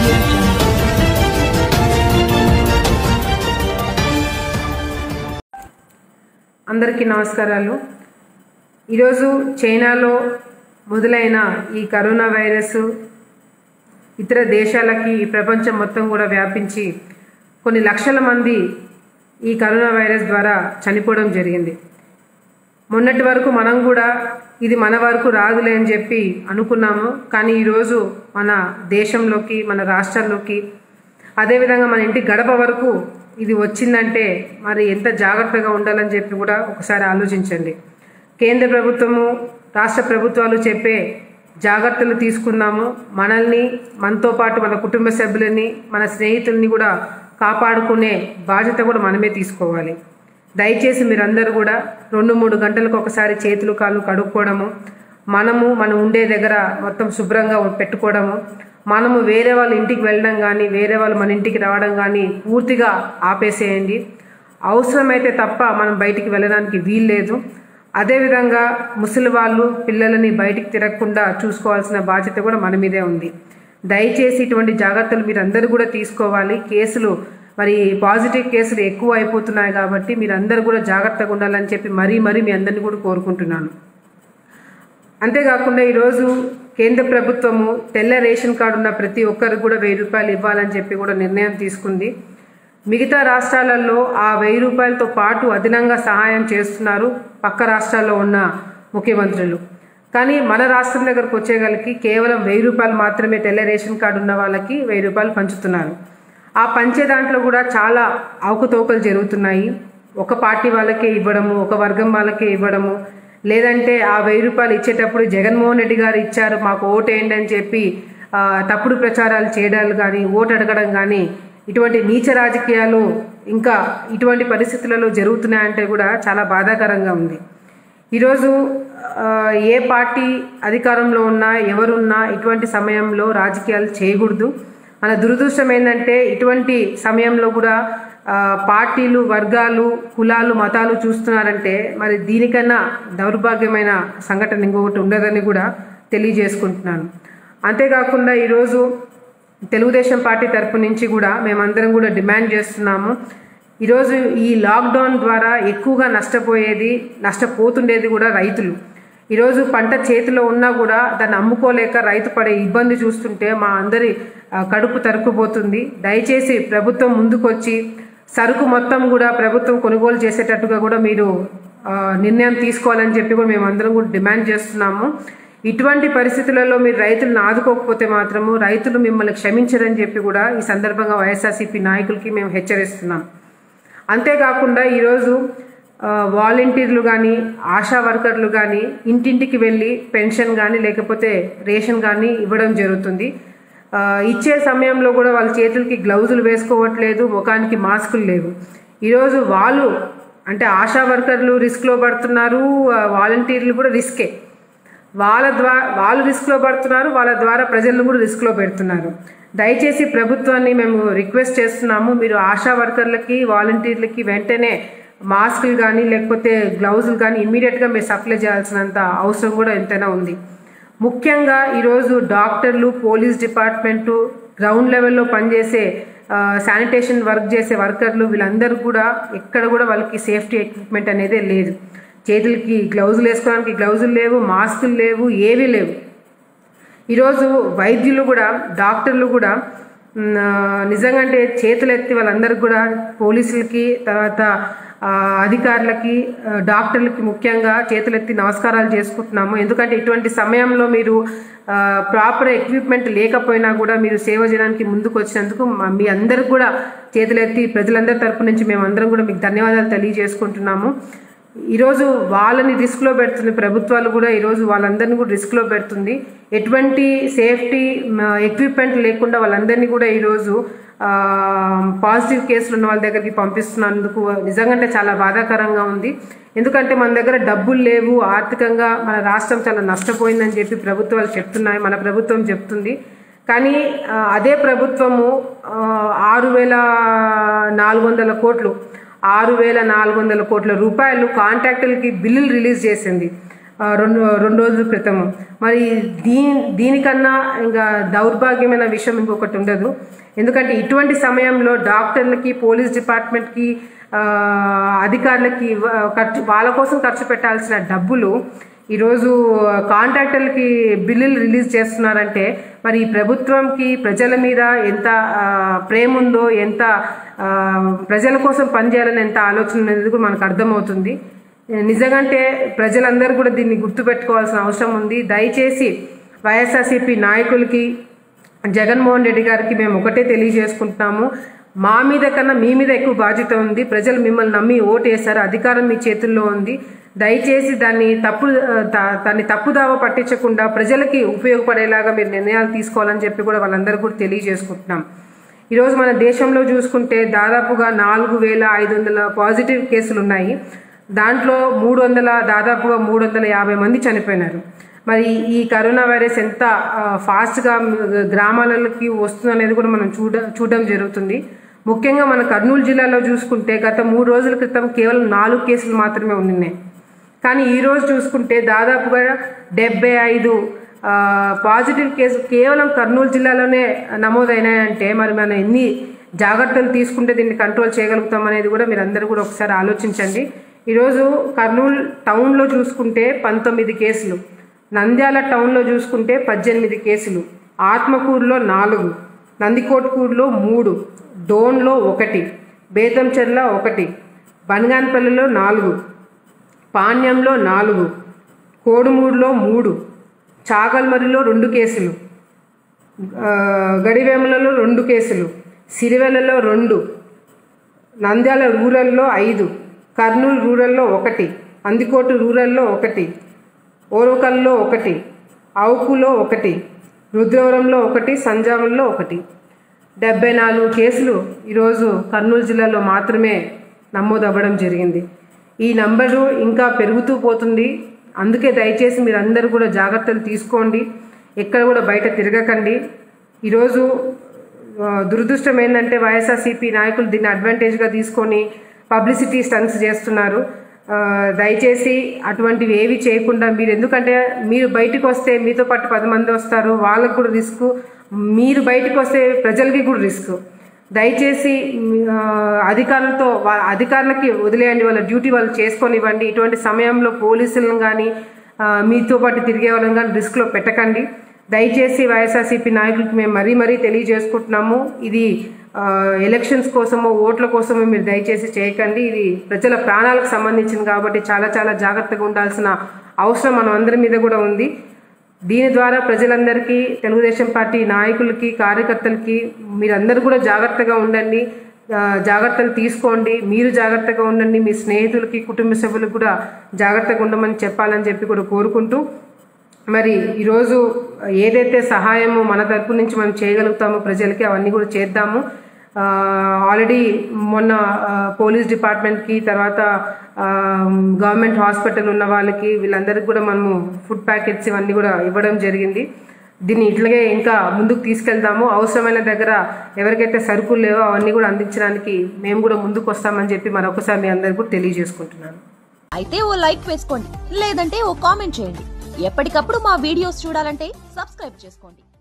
audio jungle. అందరికీ నమస్కారాలు ఈరోజు చైనాలో మొదలైన ఈ కరోనా వైరస్ ఇతర దేశాలకి ఈ ప్రపంచం మొత్తం కూడా వ్యాపించి కొన్ని లక్షల మంది ఈ కరోనా వైరస్ ద్వారా చనిపోవడం జరిగింది మొన్నటి వరకు మనం కూడా ఇది మన వరకు రాదులే అని చెప్పి అనుకున్నాము కానీ ఈరోజు మన దేశంలోకి మన రాష్ట్రాల్లోకి అదేవిధంగా మన ఇంటి గడప వరకు ఇది వచ్చిందంటే మరి ఎంత జాగ్రత్తగా ఉండాలని చెప్పి కూడా ఒకసారి ఆలోచించండి కేంద్ర ప్రభుత్వము రాష్ట్ర ప్రభుత్వాలు చెప్పే జాగ్రత్తలు తీసుకుందాము మనల్ని మనతో పాటు మన కుటుంబ సభ్యులని మన స్నేహితుల్ని కూడా కాపాడుకునే బాధ్యత కూడా మనమే తీసుకోవాలి దయచేసి మీరందరూ కూడా రెండు మూడు గంటలకు ఒకసారి చేతులు కాళ్ళు కడుక్కోవడము మనము మనం ఉండే దగ్గర మొత్తం శుభ్రంగా పెట్టుకోవడము మనము వేరే వాళ్ళ ఇంటికి వెళ్ళడం కానీ వేరే వాళ్ళు మన ఇంటికి రావడం కానీ పూర్తిగా ఆపేసేయండి అవసరమైతే తప్ప మనం బయటికి వెళ్ళడానికి వీల్లేదు అదేవిధంగా ముసలి వాళ్ళు పిల్లలని బయటికి తిరగకుండా చూసుకోవాల్సిన బాధ్యత కూడా మన మీదే ఉంది దయచేసి ఇటువంటి జాగ్రత్తలు మీరు అందరూ కూడా తీసుకోవాలి కేసులు మరి పాజిటివ్ కేసులు ఎక్కువ అయిపోతున్నాయి కాబట్టి మీరు అందరూ కూడా జాగ్రత్తగా ఉండాలని చెప్పి మరీ మరీ మీ అందరినీ కూడా కోరుకుంటున్నాను అంతేకాకుండా ఈరోజు కేంద్ర ప్రభుత్వము తెల్ల రేషన్ కార్డు ఉన్న ప్రతి ఒక్కరికి కూడా వెయ్యి రూపాయలు ఇవ్వాలని చెప్పి కూడా నిర్ణయం తీసుకుంది మిగతా రాష్ట్రాలలో ఆ వెయ్యి రూపాయలతో పాటు అదనంగా సహాయం చేస్తున్నారు పక్క రాష్ట్రాల్లో ఉన్న ముఖ్యమంత్రులు కానీ మన రాష్ట్రం దగ్గరకు వచ్చేగలికి కేవలం వెయ్యి రూపాయలు మాత్రమే తెల్ల రేషన్ కార్డు ఉన్న వాళ్ళకి వెయ్యి రూపాయలు పంచుతున్నారు ఆ పంచే దాంట్లో కూడా చాలా అవకతవకలు జరుగుతున్నాయి ఒక పార్టీ వాళ్ళకే ఇవ్వడము ఒక వర్గం వాళ్ళకే ఇవ్వడము లేదంటే ఆ వెయ్యి రూపాయలు ఇచ్చేటప్పుడు జగన్మోహన్ రెడ్డి గారు ఇచ్చారు మాకు ఓటు వేయండి అని చెప్పి ఆ, తప్పుడు ప్రచారాలు చేయడాలు కానీ ఓటు అడగడం కానీ ఇటువంటి నీచ రాజకీయాలు ఇంకా ఇటువంటి పరిస్థితులలో జరుగుతున్నాయంటే కూడా చాలా బాధాకరంగా ఉంది ఈరోజు ఆ, ఏ పార్టీ అధికారంలో ఉన్నా ఎవరున్నా ఇటువంటి సమయంలో రాజకీయాలు చేయకూడదు మన దురదృష్టం ఏంటంటే ఇటువంటి సమయంలో కూడా ఆ, పార్టీలు వర్గాలు కులాలు మతాలు చూస్తున్నారంటే మరి దీనికన్నా దౌర్భాగ్యమైన సంఘటన ఇంకొకటి ఉండదని కూడా తెలియజేసుకుంటున్నాను అంతేకాకుండా ఈరోజు తెలుగుదేశం పార్టీ తరపు నుంచి కూడా మేమందరం కూడా డిమాండ్ చేస్తున్నాము ఈరోజు ఈ లాక్డౌన్ ద్వారా ఎక్కువగా నష్టపోయేది నష్టపోతుండేది కూడా రైతులు ఈరోజు పంట చేతిలో ఉన్నా కూడా దాన్ని అమ్ముకోలేక రైతు పడే ఇబ్బంది చూస్తుంటే మా అందరి ఆ, కడుపు తరుక్కుపోతుంది దయచేసి ప్రభుత్వం ముందుకొచ్చి సరుకు మొత్తం కూడా ప్రభుత్వం కొనుగోలు చేసేటట్టుగా కూడా మీరు ఆ, నిర్ణయం తీసుకోవాలని చెప్పి కూడా మేము అందరం కూడా డిమాండ్ చేస్తున్నాము ఇటువంటి పరిస్థితులలో మీరు రైతులను ఆదుకోకపోతే మాత్రము రైతులు మిమ్మల్ని క్షమించరని చెప్పి కూడా ఈ సందర్భంగా వైఎస్ఆర్సీపీ నాయకులకి మేము హెచ్చరిస్తున్నాం అంతేకాకుండా ఈరోజు ఆ, వాలంటీర్లు కానీ ఆశా వర్కర్లు కానీ ఇంటింటికి వెళ్ళి పెన్షన్ కానీ లేకపోతే రేషన్ కానీ ఇవ్వడం జరుగుతుంది ఆ, ఇచ్చే సమయంలో కూడా వాళ్ళ చేతులకి గ్లౌజులు వేసుకోవట్లేదు ముఖానికి మాస్కులు లేవు ఈరోజు వాళ్ళు అంటే ఆశా వర్కర్లు రిస్క్లో పడుతున్నారు ఆ, వాలంటీర్లు కూడా రిస్కే వాళ్ళ ద్వారా వాళ్ళు రిస్క్లో పడుతున్నారు వాళ్ళ ద్వారా ప్రజలను కూడా రిస్క్లో పెడుతున్నారు దయచేసి ప్రభుత్వాన్ని మేము రిక్వెస్ట్ చేస్తున్నాము మీరు ఆశా వర్కర్లకి వాలంటీర్లకి వెంటనే మాస్కులు కానీ లేకపోతే గ్లౌజులు కానీ ఇమ్మీడియట్గా మీరు సప్లై చేయాల్సినంత అవసరం కూడా ఎంతైనా ఉంది ముఖ్యంగా ఈరోజు డాక్టర్లు పోలీస్ డిపార్ట్మెంటు గ్రౌండ్ లెవెల్లో పనిచేసే ఆ, శానిటేషన్ వర్క్ చేసే వర్కర్లు వీళ్ళందరూ కూడా ఎక్కడ కూడా వాళ్ళకి సేఫ్టీ ఎక్విప్మెంట్ అనేది లేదు చేతులకి గ్లౌజులు వేసుకోవడానికి గ్లౌజులు లేవు మాస్కులు లేవు ఏవీ లేవు ఈరోజు వైద్యులు కూడా డాక్టర్లు కూడా మ్, ఆ, నిజంగా అంటే చేతులు ఎత్తి వాళ్ళందరికీ కూడా పోలీసులకి తర్వాత ఆ, అధికారులకి ఆ, డాక్టర్లకి ముఖ్యంగా చేతులెత్తి నమస్కారాలు చేసుకుంటున్నాము ఎందుకంటే ఇటువంటి సమయంలో మీరు ప్రాపర్ ఎక్విప్మెంట్ లేకపోయినా కూడా మీరు సేవ చేయడానికి ముందుకు వచ్చినందుకు మా- మీ అందరికి కూడా చేతులెత్తి ప్రజలందరి తరపు నుంచి మేము అందరం కూడా మీకు ధన్యవాదాలు తెలియజేసుకుంటున్నాము ఈరోజు వాళ్ళని రిస్క్లో పెడుతుంది ప్రభుత్వాలు కూడా ఈరోజు వాళ్ళందరినీ కూడా రిస్క్లో పెడుతుంది ఎటువంటి సేఫ్టీ ఎక్విప్మెంట్ లేకుండా వాళ్ళందరినీ కూడా ఈరోజు ఆ, పాజిటివ్ కేసులు ఉన్న వాళ్ళ దగ్గరికి పంపిస్తున్నందుకు నిజంగా అంటే చాలా బాధాకరంగా ఉంది ఎందుకంటే మన దగ్గర డబ్బులు లేవు ఆర్థికంగా మన రాష్ట్రం చాలా నష్టపోయిందని చెప్పి ప్రభుత్వాలు చెప్తున్నాయి మన ప్రభుత్వం చెప్తుంది కానీ ఆ, అదే ప్రభుత్వము ఆ, ఆరు వేల నాలుగు వందల కోట్లు ఆరు వేల నాలుగు వందల కోట్ల రూపాయలు కాంట్రాక్టులకి బిల్లులు రిలీజ్ చేసింది ఆ, రెండు రెండు రోజుల క్రితం మరి దీని దీనికన్నా ఇంకా దౌర్భాగ్యమైన విషయం ఇంకొకటి ఉండదు ఎందుకంటే ఇటువంటి సమయంలో డాక్టర్లకి పోలీస్ డిపార్ట్మెంట్కి ఆ, అధికారులకి ఇవ్వ- ఖర్చు వాళ్ళ కోసం ఖర్చు పెట్టాల్సిన డబ్బులు ఈరోజు కాంట్రాక్టర్లకి బిల్లులు రిలీజ్ చేస్తున్నారంటే మరి ఈ ప్రభుత్వంకి ప్రజల మీద ఎంత ఆ, ప్రేమ ఉందో ఎంత ఆ, ప్రజల కోసం పనిచేయాలని ఎంత ఆలోచన అనేది కూడా మనకు అర్థమవుతుంది నిజంగంటే ప్రజలందరూ కూడా దీన్ని గుర్తుపెట్టుకోవాల్సిన అవసరం ఉంది దయచేసి వైఎస్ఆర్సీపీ నాయకులకి జగన్మోహన్ రెడ్డి గారికి మేము ఒకటే తెలియజేసుకుంటున్నాము మా మీద కన్నా మీ మీద ఎక్కువ బాధ్యత ఉంది ప్రజలు మిమ్మల్ని నమ్మి ఓటు వేశారు అధికారం మీ చేతుల్లో ఉంది దయచేసి దాన్ని తప్పు దా- దాన్ని తప్పుదావ పట్టించకుండా ప్రజలకి ఉపయోగపడేలాగా మీరు నిర్ణయాలు తీసుకోవాలని చెప్పి కూడా వాళ్ళందరూ కూడా తెలియజేసుకుంటున్నాం ఈరోజు మన దేశంలో చూసుకుంటే దాదాపుగా నాలుగు వేల ఐదు వందల పాజిటివ్ కేసులు ఉన్నాయి దాంట్లో మూడు వందల దాదాపుగా మూడు వందల యాభై మంది చనిపోయినారు మరి ఈ కరోనా వైరస్ ఎంత ఆ, ఫాస్ట్గా గ్రామాలకి వస్తుంది అనేది కూడా మనం చూడ చూడడం జరుగుతుంది ముఖ్యంగా మన కర్నూలు జిల్లాలో చూసుకుంటే గత మూడు రోజుల క్రితం కేవలం నాలుగు కేసులు మాత్రమే ఉన్నాయి కానీ ఈ రోజు చూసుకుంటే దాదాపుగా డెబ్బై ఐదు ఆ, పాజిటివ్ కేసు కేవలం కర్నూలు జిల్లాలోనే నమోదైనాయంటే మరి మనం ఎన్ని జాగ్రత్తలు తీసుకుంటే దీన్ని కంట్రోల్ చేయగలుగుతాం అనేది కూడా మీరు అందరూ కూడా ఒకసారి ఆలోచించండి ఈరోజు కర్నూలు టౌన్లో చూసుకుంటే పంతొమ్మిది కేసులు నంద్యాల టౌన్లో చూసుకుంటే పద్దెనిమిది కేసులు ఆత్మకూరులో నాలుగు నందికోట్కూరులో మూడు డోన్లో ఒకటి బేతంచెర్ల ఒకటి బనగాన్పల్లిలో నాలుగు పాణ్యంలో నాలుగు కోడుమూడులో మూడు చాగల్మరిలో రెండు కేసులు ఆ, గడివేములలో రెండు కేసులు సిరివెల్లలో రెండు నంద్యాల రూరల్లో ఐదు కర్నూలు రూరల్లో ఒకటి అందికోటు రూరల్లో ఒకటి ఓరకల్లో ఒకటి అవుకులో ఒకటి రుద్రవరంలో ఒకటి సంజావంలో ఒకటి డెబ్బై నాలుగు కేసులు ఈరోజు కర్నూలు జిల్లాలో మాత్రమే నమోదు అవ్వడం జరిగింది ఈ నంబరు ఇంకా పెరుగుతూ పోతుంది అందుకే దయచేసి మీరు అందరూ కూడా జాగ్రత్తలు తీసుకోండి ఎక్కడ కూడా బయట తిరగకండి ఈరోజు ఆ, దురదృష్టం ఏంటంటే వైఎస్ఆర్సీపీ నాయకులు దీన్ని అడ్వాంటేజ్గా తీసుకొని పబ్లిసిటీ స్టంట్స్ చేస్తున్నారు ఆ, దయచేసి అటువంటివి ఏవి చేయకుండా మీరు ఎందుకంటే మీరు బయటకు వస్తే మీతో పాటు పది మంది వస్తారు వాళ్ళకు కూడా రిస్క్ మీరు బయటకు వస్తే ప్రజలకి కూడా రిస్క్ దయచేసి ఆ, అధికారులతో వా- అధికారులకి వదిలేయండి వాళ్ళ డ్యూటీ వాళ్ళు చేసుకొనివ్వండి ఇటువంటి సమయంలో పోలీసులను కానీ మీతో పాటు తిరిగే వాళ్ళని కానీ రిస్క్లో పెట్టకండి దయచేసి వైఎస్ఆర్సీపీ నాయకులకి మేము మరీ మరీ తెలియజేసుకుంటున్నాము ఇది ఆ, ఎలక్షన్స్ కోసమో ఓట్ల కోసమో మీరు దయచేసి చేయకండి ఇది ప్రజల ప్రాణాలకు సంబంధించింది కాబట్టి చాలా చాలా జాగ్రత్తగా ఉండాల్సిన అవసరం మనం అందరి మీద కూడా ఉంది దీని ద్వారా ప్రజలందరికీ తెలుగుదేశం పార్టీ నాయకులకి కార్యకర్తలకి మీరందరూ కూడా జాగ్రత్తగా ఉండండి ఆ, జాగ్రత్తలు తీసుకోండి మీరు జాగ్రత్తగా ఉండండి మీ స్నేహితులకి కుటుంబ సభ్యులకు కూడా జాగ్రత్తగా ఉండమని చెప్పాలని చెప్పి కూడా కోరుకుంటూ మరి ఈరోజు ఏదైతే సహాయము మన తరపు నుంచి మనం చేయగలుగుతామో ప్రజలకి అవన్నీ కూడా చేద్దాము ఆ, ఆల్రెడీ మొన్న ఆ, పోలీస్ డిపార్ట్మెంట్కి తర్వాత ఆ, గవర్నమెంట్ హాస్పిటల్ ఉన్న వాళ్ళకి వీళ్ళందరికీ కూడా మనము ఫుడ్ ప్యాకెట్స్ ఇవన్నీ కూడా ఇవ్వడం జరిగింది దీన్ని ఇట్లాగే ఇంకా ముందుకు తీసుకెళ్దాము అవసరమైన దగ్గర ఎవరికైతే సరుకులు లేవో అవన్నీ కూడా అందించడానికి మేము కూడా ముందుకు వస్తామని చెప్పి మరొకసారి మీ అందరికీ కూడా తెలియజేసుకుంటున్నాను అయితే ఓ లైక్ వేసుకోండి లేదంటే ఓ కామెంట్ చేయండి ఎప్పటికప్పుడు మా వీడియోస్ చూడాలంటే సబ్స్క్రైబ్ చేసుకోండి